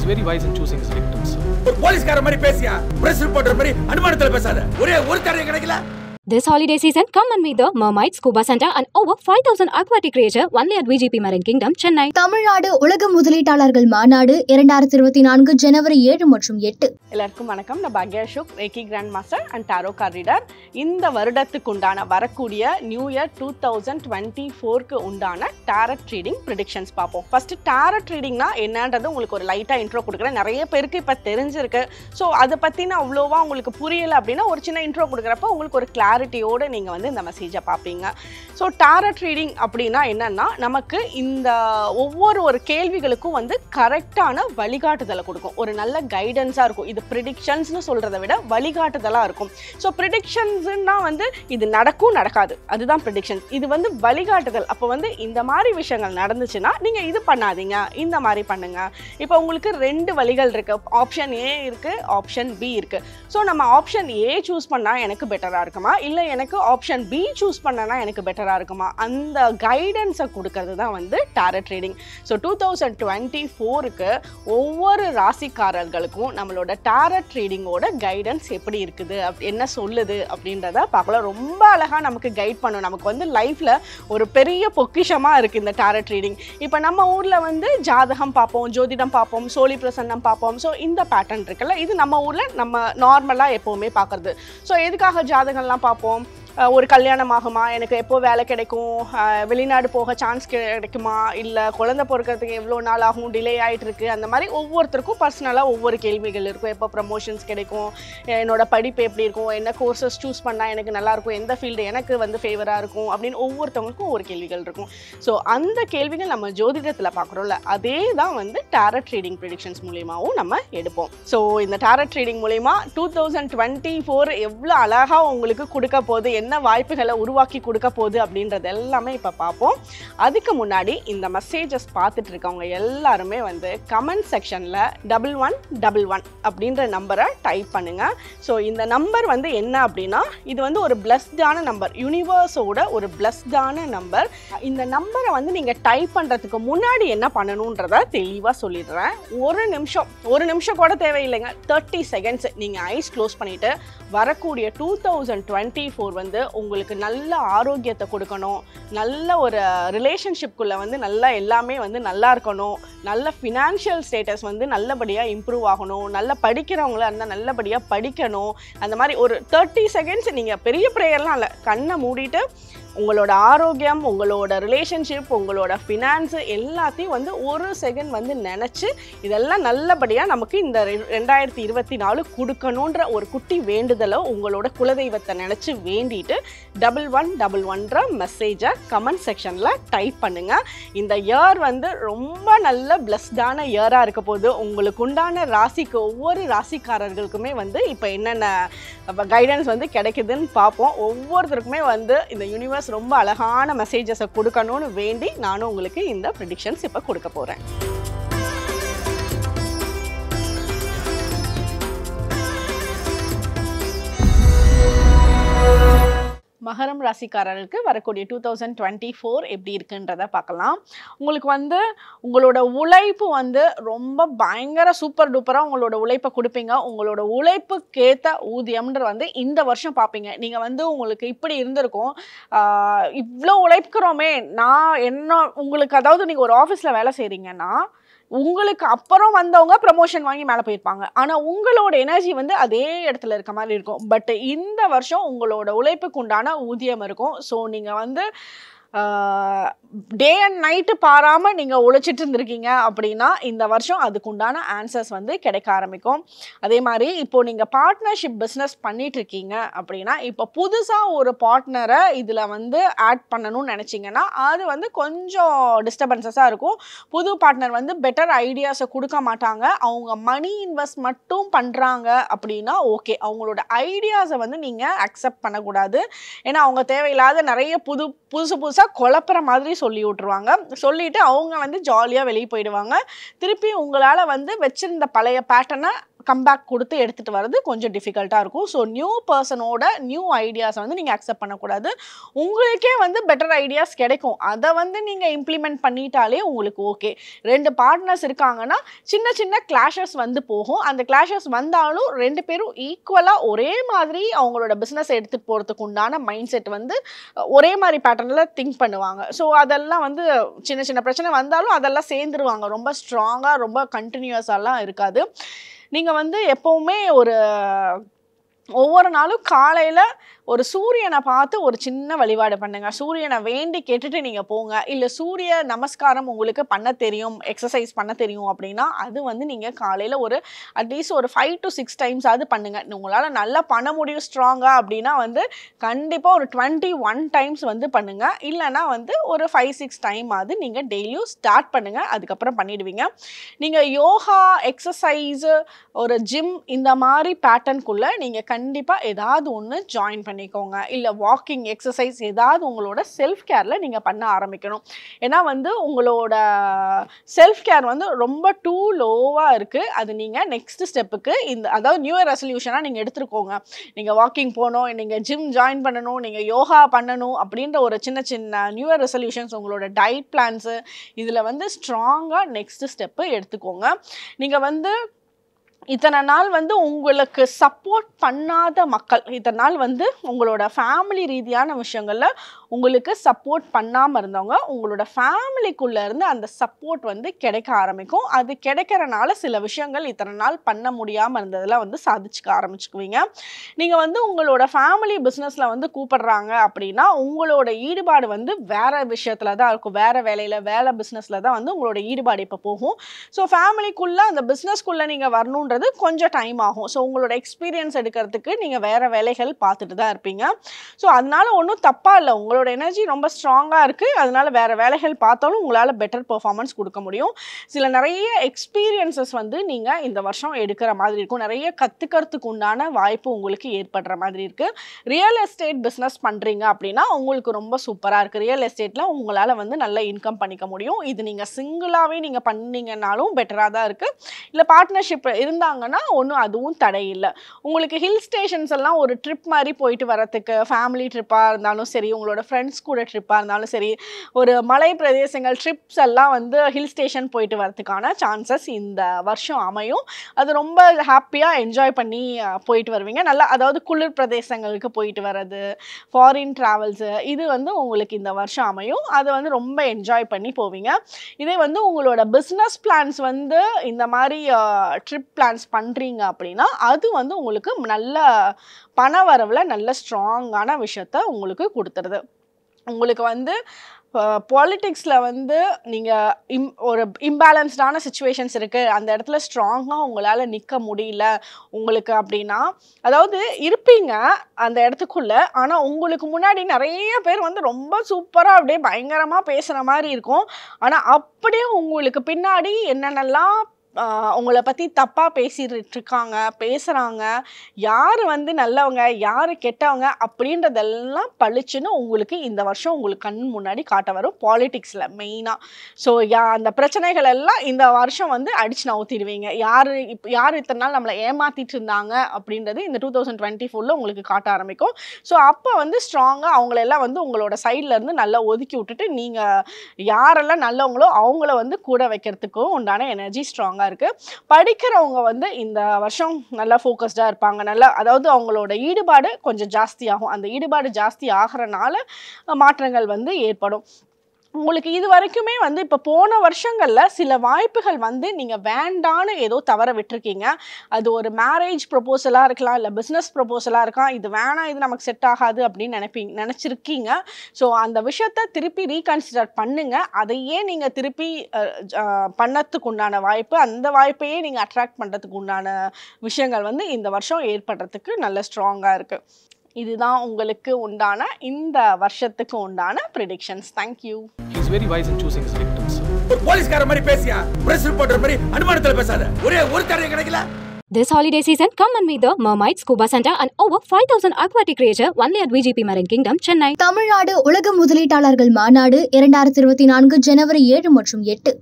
very wise in choosing his victims. ஒரு போலீஸ்கார மாதிரி பேசியா பிரஸ் ரிப்போர்ட்டர் மாதிரி அனுமானத்துல பேசாத ஒரே ஒரு தடவை கிடைக்கல This holiday season, come and meet the Mermaid Scuba Center and over 5,000 aquatic creature only at VGP Marine Kingdom, Chennai. Tamil Nadu உலக முதலீட்டாளர்கள் மாநாடு இரண்டாயிரத்தி இருபத்தி நான்கு ஜனவரி ஏழு மற்றும் எட்டு எல்லாருக்கும் வணக்கம் நான் பாக்யா Ashok reiki grand master and tarot card reader இந்த வருடத்துக்கு உண்டான வரக்கூடிய new year two thousand twenty ஃபோருக்கு உண்டான டேரட் ட்ரீடிங் ப்ரிடிக்ஷன்ஸ் பார்ப்போம் ஃபர்ஸ்ட் டேரட் ட்ரீடிங்னா என்னன்றது உங்களுக்கு ஒரு லைட்டாக இன்ட்ரோ கொடுக்குறேன் நிறைய பேருக்கு இப்போ தெரிஞ்சிருக்கு ஸோ அதை பற்றின அவ்வளோவா உங்களுக்கு புரியலை அப்படின்னா ஒரு சின்ன இன்ட்ரோ கொடுக்குறப்ப உங்களுக்கு ஒரு கிளாரிட்டியோடு நீங்கள் வந்து இந்த மெசேஜை பார்ப்பீங்க ஸோ டேரட் ரீடிங் அப்படின்னா என்னன்னா நமக்கு இந்த ஒவ்வொரு ஒரு கேள்விகளுக்கும் வந்து கரெக்டான வழிகாட்டுதலை கொடுக்கும் ஒரு நல்ல கைடன்ஸாக இருக்கும் இது ப்ரிடிக்ஷன்ஸ்னு சொல்கிறத விட வழிகாட்டுதலாக இருக்கும் ஸோ ப்ரிடிக்ஷன்ஸ்னா வந்து இது நடக்கும் நடக்காது அதுதான் ப்ரிடிக்ஷன்ஸ் இது வந்து வழிகாட்டுதல் அப்போ வந்து இந்த மாதிரி விஷயங்கள் நடந்துச்சுன்னா நீங்கள் இது பண்ணாதீங்க இந்த மாதிரி பண்ணுங்க இப்போ உங்களுக்கு ரெண்டு வழிகள் இருக்கு ஆப்ஷன் ஏ இருக்கு ஆப்ஷன் பி இருக்கு ஸோ நம்ம ஆப்ஷன் ஏ சூஸ் பண்ணால் எனக்கு பெட்டராக இருக்குமா இல்லை எனக்கு ஆப்ஷன் பி சூஸ் பண்ணனா எனக்கு பெட்டராக இருக்குமா அந்த கைடன்ஸை கொடுக்கறது தான் வந்து tarot reading so two thousand twenty ஃபோருக்கு ஒவ்வொரு ராசிக்காரர்களுக்கும் நம்மளோட டேரட் ட்ரேடிங்கோட கைடன்ஸ் எப்படி இருக்குது அப் என்ன சொல்லுது அப்படின்றத பார்க்கலாம் ரொம்ப அழகாக நமக்கு கைட் பண்ணும் நமக்கு வந்து லைஃப்பில் ஒரு பெரிய பொக்கிஷமாக இருக்குது இந்த டேரட் ட்ரேடிங் இப்போ நம்ம ஊரில் வந்து ஜாதகம் பார்ப்போம் ஜோதிடம் பார்ப்போம் சோழி பிரசன்னம் பார்ப்போம் ஸோ இந்த பேட்டர்ன் இருக்குல்ல இது நம்ம ஊரில் நம்ம நார்மலாக எப்போவுமே பார்க்குறது ஸோ எதுக்காக ஜாதகம்லாம் பார்ப்போம் அஹ் ஒரு கல்யாணம் ஆகுமா எனக்கு எப்போ வேலை கிடைக்கும் அஹ் வெளிநாடு போக சான்ஸ் கிடைக்குமா இல்லை குழந்தை பிறக்கிறதுக்கு எவ்வளோ நாள் ஆகும் டிலே ஆகிட்டு இருக்கு அந்த மாதிரி ஒவ்வொருத்தருக்கும் பர்சனலாக ஒவ்வொரு கேள்விகள் இருக்கும் எப்போ ப்ரமோஷன்ஸ் கிடைக்கும் என்னோட படிப்பு எப்படி இருக்கும் என்ன கோர்சஸ் சூஸ் பண்ணால் எனக்கு நல்லா இருக்கும் எந்த ஃபீல்டு எனக்கு வந்து ஃபேவராக இருக்கும் அப்படின்னு ஒவ்வொருத்தவங்களுக்கும் ஒரு கேள்விகள் இருக்கும் ஸோ அந்த கேள்விகள் நம்ம ஜோதிடத்தில் பார்க்குறோம்ல அதே தான் வந்து டேரட் ட்ரேடிங் ப்ரிடிக்ஷன்ஸ் மூலியமாகவும் நம்ம எடுப்போம் ஸோ இந்த டேரட் ட்ரேடிங் மூலிமா டூ தௌசண்ட் டுவெண்ட்டி ஃபோர் எவ்வளோ அழகாக உங்களுக்கு கொடுக்க போகுது என்ன வாய்ப்புகளை உருவாக்கி கொடுக்க போகுது அப்படின்றது எல்லாமே இப்போ பார்ப்போம் அதுக்கு முன்னாடி இந்த மெசேஜஸ் பார்த்துட்டு இருக்கவங்க எல்லாருமே வந்து கமெண்ட் செக்ஷனில் டபுள் ஒன் டபுள் ஒன் அப்படின்ற நம்பரை டைப் பண்ணுங்க ஸோ இந்த நம்பர் வந்து என்ன அப்படின்னா இது வந்து ஒரு பிளஸ்டான நம்பர் யூனிவர்ஸோட ஒரு பிளஸ்டான நம்பர் இந்த நம்பரை வந்து நீங்கள் டைப் பண்ணுறதுக்கு முன்னாடி என்ன பண்ணணுன்றத தெளிவாக சொல்லிடுறேன் ஒரு நிமிஷம் ஒரு நிமிஷம் கூட தேவையில்லைங்க தேர்ட்டி செகண்ட்ஸ் நீங்கள் ஐஸ் க்ளோஸ் பண்ணிவிட்டு வரக்கூடிய டூ தௌசண்ட் டுவெண்ட்டி ஃபோர் வந்து உங்களுக்கு நல்ல ஆரோக்கியத்தை கொடுக்கணும் நல்ல ஒரு ரிலேஷன்ஷிப்குள்ளே வந்து நல்லா எல்லாமே வந்து நல்லா இருக்கணும் நல்ல ஃபினான்ஷியல் ஸ்டேட்டஸ் வந்து நல்லபடியாக இம்ப்ரூவ் ஆகணும் நல்ல படிக்கிறவங்களா இருந்தால் நல்லபடியாக படிக்கணும் அந்த மாதிரி ஒரு தேர்ட்டி செகண்ட்ஸ் நீங்கள் பெரிய ப்ரேயர்லாம் இல்லை கண்ணை மூடிட்டு உங்களோட ஆரோக்கியம் உங்களோட ரிலேஷன்ஷிப் உங்களோட ஃபினான்ஸு எல்லாத்தையும் வந்து ஒரு செகண்ட் வந்து நினச்சி இதெல்லாம் நல்லபடியாக நமக்கு இந்த ரெ- ரெண்டாயிரத்தி இருபத்தி நாலு கொடுக்கணுன்ற ஒரு குட்டி வேண்டுதலை உங்களோட குலதெய்வத்தை நினச்சி வேண்டிட்டு டபுள் ஒன் டபுள் ஒன்ற மெசேஜை கமெண்ட் செக்ஷனில் டைப் பண்ணுங்கள் இந்த இயர் வந்து ரொம்ப நல்ல பிளஸ்டான இயராக இருக்க போது உங்களுக்கு உண்டான ராசிக்கு ஒவ்வொரு ராசிக்காரர்களுக்குமே வந்து இப்போ என்னென்ன கைடன்ஸ் வந்து கிடைக்குதுன்னு பார்ப்போம் ஒவ்வொருத்தருக்குமே வந்து இந்த யூனிவர்ஸ் ரொம்ப அழகான மெசேஜஸை கொடுக்கணும்னு வேண்டி நானும் உங்களுக்கு இந்த ப்ரிடிக்ஷன்ஸ் இப்போ கொடுக்க போகிறேன் மகரம் ராசிக்காரர்களுக்கு வரக்கூடிய டூ தௌசண்ட் டுவெண்ட்டி ஃபோர் எப்படி இருக்குன்றத பார்க்கலாம் உங்களுக்கு வந்து உங்களோட உழைப்பு வந்து ரொம்ப பயங்கர சூப்பர் டூப்பராக உங்களோட உழைப்பை கொடுப்பீங்க உங்களோட உழைப்புக்கேற்ற ஊதியம்ன்ற வந்து இந்த வருஷம் பார்ப்பீங்க நீங்கள் வந்து உங்களுக்கு இப்படி இருந்திருக்கும் ஆஹ் இவ்வளோ உழைக்கிறோமே நான் என்ன உங்களுக்கு அதாவது நீங்கள் ஒரு ஆஃபீஸில் வேலை செய்கிறீங்கன்னா உங்களுக்கு அப்புறம் வந்தவங்க ப்ரமோஷன் வாங்கி மேலே போயிருப்பாங்க ஆனால் உங்களோட எனர்ஜி வந்து அதே இடத்துல இருக்க மாதிரி இருக்கும் பட் இந்த வருஷம் உங்களோட உழைப்புக்கு உண்டான ஊதியம் இருக்கும் ஸோ நீங்கள் வந்து டே அண்ட் நைட்டு பாராமல் நீங்கள் உழைச்சிட்டு இருந்திருக்கீங்க அப்படின்னா இந்த வருஷம் அதுக்கு உண்டான ஆன்சர்ஸ் வந்து கிடைக்க ஆரம்பிக்கும் அதே மாதிரி இப்போ நீங்கள் பார்ட்னர்ஷிப் பிஸ்னஸ் பண்ணிட்டு இருக்கீங்க அப்படின்னா இப்போ புதுசாக ஒரு பார்ட்னரை இதில் வந்து ஆட் பண்ணணும்னு நினச்சிங்கன்னா அது வந்து கொஞ்சம் டிஸ்டர்பன்சஸாக இருக்கும் புது பார்ட்னர் வந்து பெட்டர் ஐடியாஸை கொடுக்க மாட்டாங்க அவங்க மணி இன்வெஸ்ட் மட்டும் பண்ணுறாங்க அப்படின்னா ஓகே அவங்களோட ஐடியாஸை வந்து நீங்கள் அக்செப்ட் பண்ணக்கூடாது ஏன்னா அவங்க தேவையில்லாத நிறைய புது புதுசு புதுசாக குழப்புற மாதிரி சொல்லி விட்ருவாங்க சொல்லிட்டு அவங்க வந்து ஜாலியாக வெளியே போயிடுவாங்க திருப்பி உங்களால் வந்து வச்சிருந்த பழைய பேட்டர்னை கம்பேக் கொடுத்து எடுத்துகிட்டு வர்றது கொஞ்சம் டிஃபிகல்ட்டாக இருக்கும் ஸோ நியூ பர்சனோட நியூ ஐடியாஸை வந்து நீங்கள் அக்செப்ட் பண்ணக்கூடாது உங்களுக்கே வந்து பெட்டர் ஐடியாஸ் கிடைக்கும் அதை வந்து நீங்கள் இம்ப்ளிமெண்ட் பண்ணிட்டாலே உங்களுக்கு ஓகே ரெண்டு பார்ட்னர்ஸ் இருக்காங்கன்னா சின்ன சின்ன கிளாஷஸ் வந்து போகும் அந்த கிளாஷஸ் வந்தாலும் ரெண்டு பேரும் ஈக்குவலாக ஒரே மாதிரி அவங்களோட பிஸ்னஸ் எடுத்துகிட்டு போகிறதுக்கு உண்டான மைண்ட் செட் வந்து அஹ், ஒரே மாதிரி பேட்டர்னில் திங்க் பண்ணுவாங்க ஸோ அதெல்லாம் வந்து சின்ன சின்ன பிரச்சனை வந்தாலும் அதெல்லாம் சேர்ந்துருவாங்க ரொம்ப ஸ்ட்ராங்காக ரொம்ப கண்டினியூஸாலாம் இருக்காது நீங்கள் வந்து எப்போவுமே ஒரு ஒவ்வொரு நாளும் காலையில் ஒரு சூரியனை பார்த்து ஒரு சின்ன வழிபாடு பண்ணுங்க சூரியனை வேண்டி கேட்டுட்டு நீங்கள் போங்க இல்லை சூரிய நமஸ்காரம் உங்களுக்கு பண்ண தெரியும் எக்ஸசைஸ் பண்ண தெரியும் அப்படின்னா அது வந்து நீங்கள் காலையில் ஒரு அட்லீஸ்ட் ஒரு ஃபைவ் டு சிக்ஸ் டைம்ஸ் அது பண்ணுங்க உங்களால் நல்லா பண்ண முடியும் ஸ்ட்ராங்காக அப்படின்னா வந்து கண்டிப்பாக ஒரு டுவெண்ட்டி ஒன் டைம்ஸ் வந்து பண்ணுங்க இல்லைன்னா வந்து ஒரு ஃபைவ் சிக்ஸ் டைம் அது நீங்கள் டெய்லியும் ஸ்டார்ட் பண்ணுங்க அதுக்கப்புறம் பண்ணிடுவீங்க நீங்கள் யோகா எக்ஸசைஸு ஒரு ஜிம் இந்த மாதிரி பேட்டர்னுக்குள்ளே நீங்கள் கண்டிப்பாக ஏதாவது ஒன்று ஜாயின் பண்ணிக்கோங்க இல்லை வாக்கிங் எக்ஸசைஸ் ஏதாவது உங்களோட செல்ஃப் கேரில் நீங்கள் பண்ண ஆரம்பிக்கணும் ஏன்னா வந்து உங்களோட செல்ஃப் கேர் வந்து ரொம்ப டூ லோவாக இருக்குது அது நீங்கள் நெக்ஸ்ட் ஸ்டெப்புக்கு இந்த அதாவது நியூ இயர் ரெசல்யூஷனாக நீங்கள் எடுத்துருக்கோங்க நீங்கள் வாக்கிங் போகணும் நீங்கள் ஜிம் ஜாயின் பண்ணணும் நீங்கள் யோகா பண்ணணும் அப்படின்ற ஒரு சின்ன சின்ன நியூ இயர் ரெசல்யூஷன்ஸ் உங்களோட டயட் பிளான்ஸு இதில் வந்து ஸ்ட்ராங்காக நெக்ஸ்ட் ஸ்டெப்பு எடுத்துக்கோங்க நீங்கள் வந்து இத்தனை நாள் வந்து உங்களுக்கு சப்போர்ட் பண்ணாத மக்கள் இத்தனை நாள் வந்து உங்களோட ஃபேமிலி ரீதியான விஷயங்களில் உங்களுக்கு சப்போர்ட் பண்ணாமல் இருந்தவங்க உங்களோட ஃபேமிலிக்குள்ளே இருந்து அந்த சப்போர்ட் வந்து கிடைக்க ஆரம்பிக்கும் அது கிடைக்கிறனால சில விஷயங்கள் இத்தனை நாள் பண்ண முடியாமல் இருந்ததெல்லாம் வந்து சாதிச்சுக்க ஆரம்பிச்சுக்குவீங்க நீங்கள் வந்து உங்களோட ஃபேமிலி பிஸ்னஸில் வந்து கூப்பிடுறாங்க அப்படின்னா உங்களோட ஈடுபாடு வந்து வேற விஷயத்தில் தான் இருக்கும் வேற வேலையில் வேலை பிஸ்னஸில் தான் வந்து உங்களோட ஈடுபாடு இப்போ போகும் ஸோ ஃபேமிலிக்குள்ளே அந்த பிஸ்னஸ்க்குள்ளே நீங்கள் வரணுன்றது கொஞ்சம் டைம் ஆகும் ஸோ உங்களோட எக்ஸ்பீரியன்ஸ் எடுக்கிறதுக்கு நீங்கள் வேற வேலைகள் பார்த்துட்டு தான் இருப்பீங்க ஸோ அதனால ஒன்றும் தப்பாக இல்லை உங்களோட எனர்ஜி ரொம்ப ஸ்ட்ராங்காக இருக்குது அதனால வேற வேலைகள் பார்த்தாலும் உங்களால் பெட்டர் பெர்ஃபார்மன்ஸ் கொடுக்க முடியும் சில நிறைய எக்ஸ்பீரியன்சஸ் வந்து நீங்கள் இந்த வருஷம் எடுக்கிற மாதிரி இருக்கும் நிறைய கற்றுக்கிறதுக்கு உண்டான வாய்ப்பு உங்களுக்கு ஏற்படுற மாதிரி இருக்குது ரியல் எஸ்டேட் பிஸ்னஸ் பண்ணுறீங்க அப்படின்னா உங்களுக்கு ரொம்ப சூப்பராக இருக்குது ரியல் எஸ்டேட்டில் உங்களால் வந்து நல்ல இன்கம் பண்ணிக்க முடியும் இது நீங்கள் சிங்கிளாகவே நீங்கள் பண்ணீங்கன்னாலும் பெட்டராக தான் இருக்குது இல்லை பார்ட்னர்ஷிப் இருந்தாங்கன்னா ஒன்றும் அதுவும் தடை இல்லை உங்களுக்கு ஹில் ஸ்டேஷன்ஸ் எல்லாம் ஒரு ட்ரிப் மாதிரி போயிட்டு வரத்துக்கு ஃபேமிலி ட்ரிப்பாக இருந்தாலும் சரி உங்களோட ஃப்ரெண்ட்ஸ் கூட ட்ரிப்பாக இருந்தாலும் சரி ஒரு மலை பிரதேசங்கள் ட்ரிப்ஸ் எல்லாம் வந்து ஹில் ஸ்டேஷன் போயிட்டு வரதுக்கான சான்சஸ் இந்த வருஷம் அமையும் அது ரொம்ப ஹாப்பியாக என்ஜாய் பண்ணி அஹ், போயிட்டு வருவீங்க நல்லா அதாவது குளிர் பிரதேசங்களுக்கு போயிட்டு வர்றது ஃபாரின் ட்ராவல்ஸு இது வந்து உங்களுக்கு இந்த வருஷம் அமையும் அதை வந்து ரொம்ப என்ஜாய் பண்ணி போவீங்க இதே வந்து உங்களோட பிஸ்னஸ் பிளான்ஸ் வந்து இந்த மாதிரி ட்ரிப் பிளான்ஸ் பண்ணுறீங்க அப்படின்னா அது வந்து உங்களுக்கு நல்ல பண வரவில் நல்ல ஸ்ட்ராங்கான விஷயத்த உங்களுக்கு கொடுத்துருது உங்களுக்கு வந்து பாலிட்டிக்ஸில் வந்து நீங்கள் இம் ஒரு இம்பேலன்ஸ்டான சுச்சுவேஷன்ஸ் இருக்குது அந்த இடத்துல ஸ்ட்ராங்காக உங்களால் நிற்க முடியல உங்களுக்கு அப்படின்னா அதாவது இருப்பீங்க அந்த இடத்துக்குள்ள ஆனால் உங்களுக்கு முன்னாடி நிறைய பேர் வந்து ரொம்ப சூப்பராக அப்படியே பயங்கரமாக பேசுகிற மாதிரி இருக்கும் ஆனால் அப்படியே உங்களுக்கு பின்னாடி என்னென்னலாம் ஆஹ் உங்களை பற்றி தப்பாக பேசிட்டு இருக்காங்க பேசுகிறாங்க யார் வந்து நல்லவங்க யார் கெட்டவங்க அப்படின்றதெல்லாம் பளிச்சுன்னு உங்களுக்கு இந்த வருஷம் உங்களுக்கு கண் முன்னாடி காட்ட வரும் பாலிடிக்ஸில் மெயினாக ஸோ யா அந்த பிரச்சனைகள் எல்லாம் இந்த வருஷம் வந்து அடிச்சு நவுத்திடுவீங்க யார் இப்போ யார் இத்தனை நாள் நம்மளை ஏமாத்திட்டு இருந்தாங்க அப்படின்றது இந்த டூ தௌசண்ட் டுவெண்ட்டி ஃபோரில் உங்களுக்கு காட்ட ஆரம்பிக்கும் ஸோ அப்போ வந்து ஸ்ட்ராங்காக அவங்களெல்லாம் வந்து உங்களோட சைடில் இருந்து நல்லா ஒதுக்கி விட்டுட்டு நீங்கள் யாரெல்லாம் நல்லவங்களோ அவங்கள வந்து கூட வைக்கிறதுக்கும் உண்டான எனர்ஜி ஸ்ட்ராங்காக இருக்குது படிக்கிறவங்க வந்து இந்த வருஷம் நல்லா ஃபோக்கஸ்டாக இருப்பாங்க நல்லா அதாவது அவங்களோட ஈடுபாடு கொஞ்சம் ஜாஸ்தியாகும் அந்த ஈடுபாடு ஜாஸ்தி ஆகிறனால மாற்றங்கள் வந்து ஏற்படும் உங்களுக்கு இது வரைக்குமே வந்து இப்போ போன வருஷங்களில் சில வாய்ப்புகள் வந்து நீங்கள் வேண்டான்னு ஏதோ தவற விட்டுருக்கீங்க அது ஒரு மேரேஜ் ப்ரொபோசலாக இருக்கலாம் இல்லை பிஸ்னஸ் ப்ரொபோசலாக இருக்கலாம் இது வேணாம் இது நமக்கு செட் ஆகாது அப்படின்னு நினைப்பீங்க நினச்சிருக்கீங்க ஸோ அந்த விஷயத்த திருப்பி ரீகன்சிடர் பண்ணுங்க அதையே நீங்கள் திருப்பி அஹ், அஹ், பண்ணத்துக்கு உண்டான வாய்ப்பு அந்த வாய்ப்பையே நீங்கள் அட்ராக்ட் பண்ணுறதுக்கு உண்டான விஷயங்கள் வந்து இந்த வருஷம் ஏற்படுறதுக்கு நல்ல ஸ்ட்ராங்காக இருக்குது இதுதான் உங்களுக்கு உண்டான இந்த வருஷத்துக்கு உண்டான predictions thank you He's very wise in choosing his victims. ஒரு போலீஸ்கார மாதிரி பேசியா பிரஸ் ரிப்போர்ட்டர் மாதிரி அனுமானத்துல பேசாத ஒரே ஒரு தடவை கிடைக்கல This holiday season, come and meet the Mermaid Scuba Center and over 5,000 aquatic creature only at VGP Marine Kingdom, Chennai. Tamil Nadu உலக முதலீட்டாளர்கள் மாநாடு இரண்டாயிரத்தி இருபத்தி நான்கு ஜனவரி ஏழு மற்றும் எட்டு